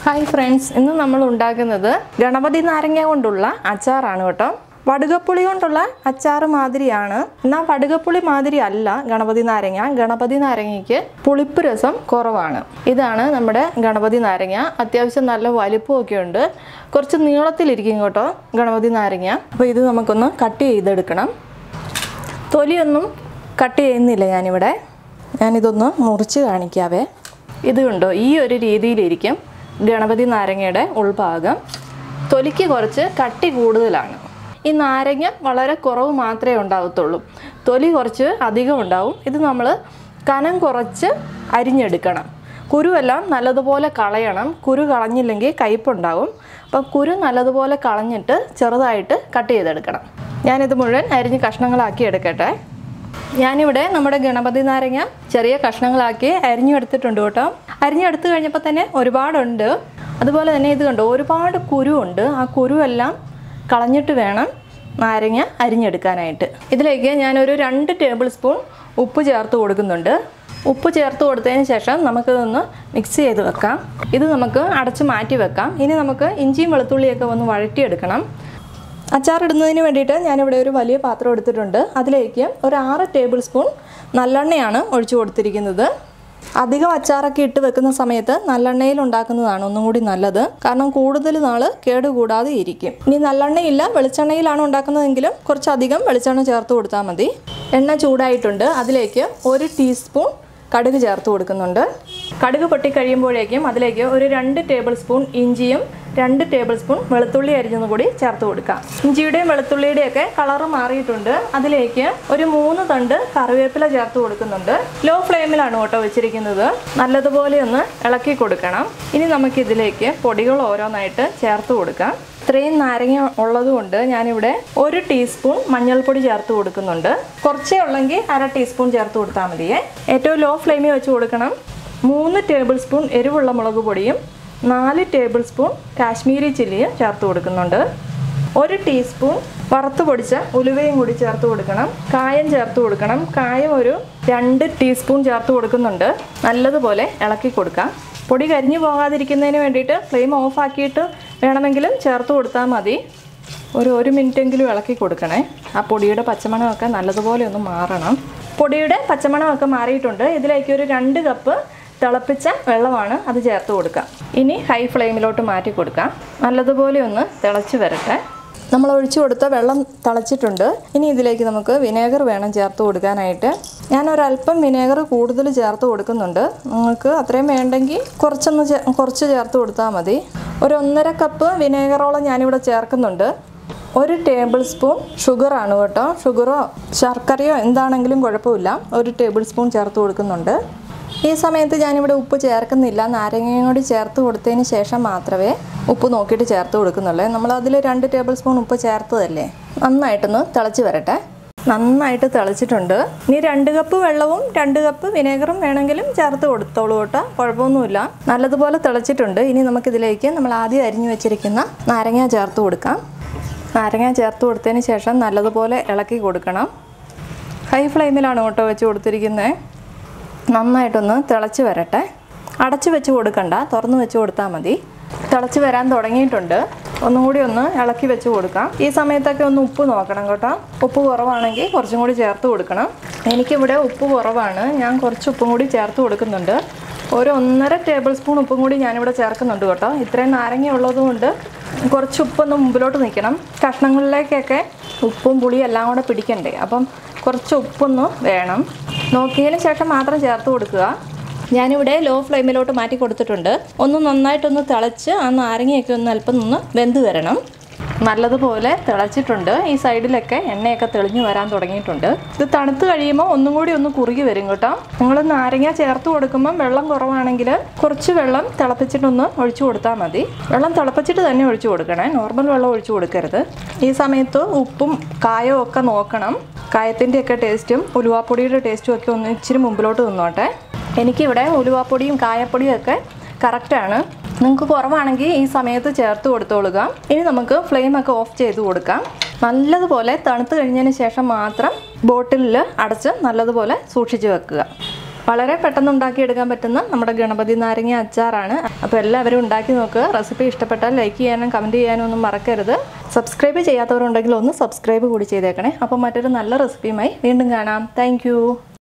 hi friends ഇന്ന് നമ്മൾ ഉണ്ടാക്കുന്നത് ഗണപതി നാരങ്ങ കൊണ്ടുള്ള അച്ചാറാണ് കേട്ടോ വടുകപ്പുളി കൊണ്ടുള്ള അച്ചാർ മാതിരിയാണ് എന്നാൽ വടുകപ്പുളി മാതിരി അല്ല ഗണപതി നാരങ്ങ ഗണപതി നാരങ്ങയ്ക്ക് പുളിപ്പ് രസം കുറവാണ് ഇതാണ് നമ്മുടെ ഗണപതി നാരങ്ങ അത്യാവശ്യം നല്ല വലിപ്പമൊക്കെ ഉണ്ട് കുറച്ച് നീളത്തിലിരിക്കും കേട്ടോ ഗണപതി നാരങ്ങ അപ്പോൾ ഇത് നമുക്കൊന്ന് കട്ട് ചെയ്തെടുക്കണം തൊലിയൊന്നും കട്ട് ചെയ്യുന്നില്ല ഞാനിവിടെ ഞാനിതൊന്ന് മുറിച്ച് കാണിക്കാവേ ഇത് കണ്ടോ ഈ ഒരു രീതിയിലിരിക്കും ഗണപതി നാരങ്ങയുടെ ഉൾഭാഗം തൊലിക്ക് കുറച്ച് കട്ടി കൂടുതലാണ് ഈ നാരങ്ങ വളരെ കുറവ് മാത്രമേ ഉണ്ടാകത്തുള്ളൂ തൊലി കുറച്ച് അധികം ഉണ്ടാവും ഇത് നമ്മൾ കനം കുറച്ച് അരിഞ്ഞെടുക്കണം കുരുവെല്ലാം നല്ലതുപോലെ കളയണം കുരു കളഞ്ഞില്ലെങ്കിൽ കയ്പുണ്ടാവും അപ്പം കുരു നല്ലതുപോലെ കളഞ്ഞിട്ട് ചെറുതായിട്ട് കട്ട് ചെയ്തെടുക്കണം ഞാനിത് മുഴുവൻ അരിഞ്ഞ് കഷ്ണങ്ങളാക്കി എടുക്കട്ടെ ഞാനിവിടെ നമ്മുടെ ഗണപതി നാരങ്ങ ചെറിയ കഷ്ണങ്ങളാക്കി അരിഞ്ഞെടുത്തിട്ടുണ്ട് കേട്ടോ അരിഞ്ഞെടുത്ത് കഴിഞ്ഞപ്പോൾ തന്നെ ഒരുപാടുണ്ട് അതുപോലെ തന്നെ ഇത് കണ്ടോ ഒരുപാട് കുരുവുണ്ട് ആ കുരുവെല്ലാം കളഞ്ഞിട്ട് വേണം നാരങ്ങ അരിഞ്ഞെടുക്കാനായിട്ട് ഇതിലേക്ക് ഞാനൊരു രണ്ട് ടേബിൾ സ്പൂൺ ഉപ്പ് ചേർത്ത് കൊടുക്കുന്നുണ്ട് ഉപ്പ് ചേർത്ത് കൊടുത്തതിന് ശേഷം നമുക്കിതൊന്ന് മിക്സ് ചെയ്ത് വെക്കാം ഇത് നമുക്ക് അടച്ച് മാറ്റി വെക്കാം ഇനി നമുക്ക് ഇഞ്ചിയും വെളുത്തുള്ളിയൊക്കെ ഒന്ന് വഴറ്റിയെടുക്കണം അച്ചാറിടുന്നതിന് വേണ്ടിയിട്ട് ഞാനിവിടെ ഒരു വലിയ പാത്രം എടുത്തിട്ടുണ്ട് അതിലേക്ക് ഒരു ആറ് ടേബിൾ സ്പൂൺ നല്ലെണ്ണയാണ് ഒഴിച്ചു കൊടുത്തിരിക്കുന്നത് അധികം അച്ചാറൊക്കെ ഇട്ട് വെക്കുന്ന സമയത്ത് നല്ലെണ്ണയിൽ ഉണ്ടാക്കുന്നതാണ് ഒന്നും കൂടി നല്ലത് കാരണം കൂടുതൽ നാൾ കേടുകൂടാതെ ഇരിക്കും ഇനി നല്ലെണ്ണയില്ല വെളിച്ചെണ്ണയിലാണ് ഉണ്ടാക്കുന്നതെങ്കിലും കുറച്ചധികം വെളിച്ചെണ്ണ ചേർത്ത് കൊടുത്താൽ മതി എണ്ണ ചൂടായിട്ടുണ്ട് അതിലേക്ക് ഒരു ടീസ്പൂൺ കടുക് ചേർത്ത് കൊടുക്കുന്നുണ്ട് കടുക് പൊട്ടി കഴിയുമ്പോഴേക്കും അതിലേക്ക് ഒരു രണ്ട് ടേബിൾ സ്പൂൺ ഇഞ്ചിയും രണ്ട് ടേബിൾ സ്പൂൺ വെളുത്തുള്ളി അരിഞ്ഞതും കൂടി ചേർത്ത് കൊടുക്കാം ഇഞ്ചിയുടെയും വെളുത്തുള്ളിയുടെയും ഒക്കെ കളറ് മാറിയിട്ടുണ്ട് അതിലേക്ക് ഒരു മൂന്ന് തണ്ട് കറിവേപ്പില ചേർത്ത് കൊടുക്കുന്നുണ്ട് ലോ ഫ്ലെയിമിലാണ് കേട്ടോ വെച്ചിരിക്കുന്നത് നല്ലതുപോലെ ഒന്ന് ഇളക്കി കൊടുക്കണം ഇനി നമുക്കിതിലേക്ക് പൊടികൾ ഓരോന്നായിട്ട് ചേർത്ത് കൊടുക്കാം ഇത്രയും നാരങ്ങ ഉള്ളതുകൊണ്ട് ഞാനിവിടെ ഒരു ടീസ്പൂൺ മഞ്ഞൾപ്പൊടി ചേർത്ത് കൊടുക്കുന്നുണ്ട് കുറച്ചേ ഉള്ളെങ്കിൽ അര ടീസ്പൂൺ ചേർത്ത് കൊടുത്താൽ മതിയേ ഏറ്റവും ലോ ഫ്ലെയിമിൽ വെച്ച് കൊടുക്കണം മൂന്ന് ടേബിൾ സ്പൂൺ എരിവുള്ള മുളക് പൊടിയും നാല് ടേബിൾ സ്പൂൺ കാശ്മീരി ചില്ലിയും ചേർത്ത് കൊടുക്കുന്നുണ്ട് ഒരു ടീസ്പൂൺ വറുത്ത് പൊടിച്ച ഉലുവയും കൂടി ചേർത്ത് കൊടുക്കണം കായം ചേർത്ത് കൊടുക്കണം കായം ഒരു രണ്ട് ടീസ്പൂൺ ചേർത്ത് കൊടുക്കുന്നുണ്ട് നല്ലതുപോലെ ഇളക്കി കൊടുക്കാം പൊടി കരിഞ്ഞു പോകാതിരിക്കുന്നതിന് വേണ്ടിയിട്ട് ഫ്ലെയിം ഓഫ് ആക്കിയിട്ട് വേണമെങ്കിലും ചേർത്ത് കൊടുത്താൽ മതി ഒരു ഒരു മിനിറ്റെങ്കിലും ഇളക്കി കൊടുക്കണേ ആ പൊടിയുടെ പച്ചമണമൊക്കെ നല്ലതുപോലെ ഒന്ന് മാറണം പൊടിയുടെ പച്ചമണമൊക്കെ മാറിയിട്ടുണ്ട് ഇതിലേക്ക് ഒരു രണ്ട് കപ്പ് തിളപ്പിച്ച വെള്ളമാണ് അത് ചേർത്ത് കൊടുക്കാം ഇനി ഹൈ ഫ്ലെയിമിലോട്ട് മാറ്റി കൊടുക്കാം നല്ലതുപോലെ ഒന്ന് തിളച്ച് വരട്ടെ നമ്മൾ ഒഴിച്ചു കൊടുത്ത വെള്ളം തിളച്ചിട്ടുണ്ട് ഇനി ഇതിലേക്ക് നമുക്ക് വിനേഗർ വേണം ചേർത്ത് കൊടുക്കാനായിട്ട് ഞാൻ ഒരല്പം വിനേഗർ കൂടുതൽ ചേർത്ത് കൊടുക്കുന്നുണ്ട് നിങ്ങൾക്ക് അത്രയും വേണ്ടെങ്കിൽ കുറച്ചൊന്ന് ചേ- കുറച്ച് ചേർത്ത് കൊടുത്താൽ മതി ഒരു ഒന്നര കപ്പ് വിനേഗറോളം ഞാനിവിടെ ചേർക്കുന്നുണ്ട് ഒരു ടേബിൾ സ്പൂൺ ഷുഗറാണ് കേട്ടോ ഷുഗറോ ശർക്കരയോ എന്താണെങ്കിലും കുഴപ്പമില്ല ഒരു ടേബിൾ സ്പൂൺ ചേർത്ത് കൊടുക്കുന്നുണ്ട് ഈ സമയത്ത് ഞാനിവിടെ ഉപ്പ് ചേർക്കുന്നില്ല നാരങ്ങയും കൂടി ചേർത്ത് കൊടുത്തതിന് ശേഷം മാത്രമേ ഉപ്പ് നോക്കിയിട്ട് ചേർത്ത് കൊടുക്കുന്നുള്ളൂ നമ്മൾ അതിൽ രണ്ട് ടേബിൾ സ്പൂൺ ഉപ്പ് ചേർത്തതല്ലേ നന്നായിട്ടൊന്ന് തിളച്ച് വരട്ടെ നന്നായിട്ട് തിളച്ചിട്ടുണ്ട് ഇനി രണ്ട് കപ്പ് വെള്ളവും രണ്ട് കപ്പ് വിനേഗറും വേണമെങ്കിലും ചേർത്ത് കൊടുത്തോളൂ കേട്ടോ കുഴപ്പമൊന്നുമില്ല നല്ലതുപോലെ തിളച്ചിട്ടുണ്ട് ഇനി നമുക്കിതിലേക്ക് നമ്മൾ ആദ്യം അരിഞ്ഞു വെച്ചിരിക്കുന്ന നാരങ്ങ ചേർത്ത് കൊടുക്കാം നാരങ്ങ ചേർത്ത് കൊടുത്തതിന് ശേഷം നല്ലതുപോലെ ഇളക്കി കൊടുക്കണം ഹൈ ഫ്ലെയിമിലാണ് കേട്ടോ വെച്ച് കൊടുത്തിരിക്കുന്നത് നന്നായിട്ടൊന്ന് തിളച്ച് വരട്ടെ അടച്ച് വെച്ച് കൊടുക്കണ്ട തുറന്ന് വെച്ച് കൊടുത്താൽ മതി തിളച്ച് വരാൻ തുടങ്ങിയിട്ടുണ്ട് ഒന്നും കൂടി ഒന്ന് ഇളക്കി വെച്ച് കൊടുക്കാം ഈ സമയത്തൊക്കെ ഒന്ന് ഉപ്പ് നോക്കണം കേട്ടോ ഉപ്പ് കുറവാണെങ്കിൽ കുറച്ചും കൂടി ചേർത്ത് കൊടുക്കണം എനിക്കിവിടെ ഉപ്പ് കുറവാണ് ഞാൻ കുറച്ച് ഉപ്പും കൂടി ചേർത്ത് കൊടുക്കുന്നുണ്ട് ഒരു ഒന്നര ടേബിൾ സ്പൂൺ ഉപ്പും കൂടി ഞാനിവിടെ ചേർക്കുന്നുണ്ട് കേട്ടോ ഇത്രയും നാരങ്ങ ഉള്ളതുകൊണ്ട് കുറച്ച് ഉപ്പൊന്ന് മുമ്പിലോട്ട് നിൽക്കണം കഷ്ണങ്ങളിലേക്കൊക്കെ ഉപ്പും പുളിയും എല്ലാം കൂടെ പിടിക്കണ്ടേ അപ്പം കുറച്ച് ഉപ്പൊന്ന് വേണം നോക്കിയതിന് ശേഷം മാത്രം ചേർത്ത് കൊടുക്കുക ഞാനിവിടെ ലോ ഫ്ലെയിമിലോട്ട് മാറ്റി കൊടുത്തിട്ടുണ്ട് ഒന്ന് നന്നായിട്ടൊന്ന് തിളച്ച് ആ നാരങ്ങയൊക്കെ ഒന്ന് അല്പം ഒന്ന് വെന്ത് വരണം നല്ലതുപോലെ തിളച്ചിട്ടുണ്ട് ഈ സൈഡിലൊക്കെ എണ്ണയൊക്കെ തെളിഞ്ഞു വരാൻ തുടങ്ങിയിട്ടുണ്ട് ഇത് തണുത്ത് കഴിയുമ്പോൾ ഒന്നും കൂടി ഒന്ന് കുറുകി വരും കേട്ടോ നിങ്ങൾ നാരങ്ങ ചേർത്ത് കൊടുക്കുമ്പം വെള്ളം കുറവാണെങ്കിൽ കുറച്ച് വെള്ളം തിളപ്പിച്ചിട്ടൊന്ന് ഒഴിച്ചു കൊടുത്താൽ മതി വെള്ളം തിളപ്പിച്ചിട്ട് തന്നെ ഒഴിച്ചു കൊടുക്കണേ നോർമൽ വെള്ളം ഒഴിച്ചു കൊടുക്കരുത് ഈ സമയത്ത് ഉപ്പും കായവും ഒക്കെ നോക്കണം കായത്തിൻ്റെ ഒക്കെ ടേസ്റ്റും ഉലുവാപ്പൊടിയുടെ ടേസ്റ്റും ഒക്കെ ഒന്ന് ഇച്ചിരി മുമ്പിലോട്ട് നിന്നോട്ടെ എനിക്കിവിടെ ഉലുവാപ്പൊടിയും കായപ്പൊടിയും ഒക്കെ കറക്റ്റാണ് നിങ്ങൾക്ക് കുറവാണെങ്കിൽ ഈ സമയത്ത് ചേർത്ത് കൊടുത്തോളുക ഇനി നമുക്ക് ഫ്ലെയിം ഒക്കെ ഓഫ് ചെയ്ത് കൊടുക്കാം നല്ലതുപോലെ തണുത്ത് കഴിഞ്ഞതിന് ശേഷം മാത്രം ബോട്ടിലിൽ അടച്ച് നല്ലതുപോലെ സൂക്ഷിച്ച് വെക്കുക വളരെ പെട്ടെന്ന് ഉണ്ടാക്കിയെടുക്കാൻ പറ്റുന്ന നമ്മുടെ ഗണപതി നാരങ്ങ അച്ചാറാണ് അപ്പോൾ എല്ലാവരും ഉണ്ടാക്കി നോക്കുക റെസിപ്പി ഇഷ്ടപ്പെട്ടാൽ ലൈക്ക് ചെയ്യാനും കമൻറ്റ് ചെയ്യാനും ഒന്നും മറക്കരുത് സബ്സ്ക്രൈബ് ചെയ്യാത്തവരുണ്ടെങ്കിൽ ഒന്ന് സബ്സ്ക്രൈബ് കൂടി ചെയ്തേക്കണേ അപ്പോൾ മറ്റൊരു നല്ല റെസിപ്പിയുമായി വീണ്ടും കാണാം താങ്ക്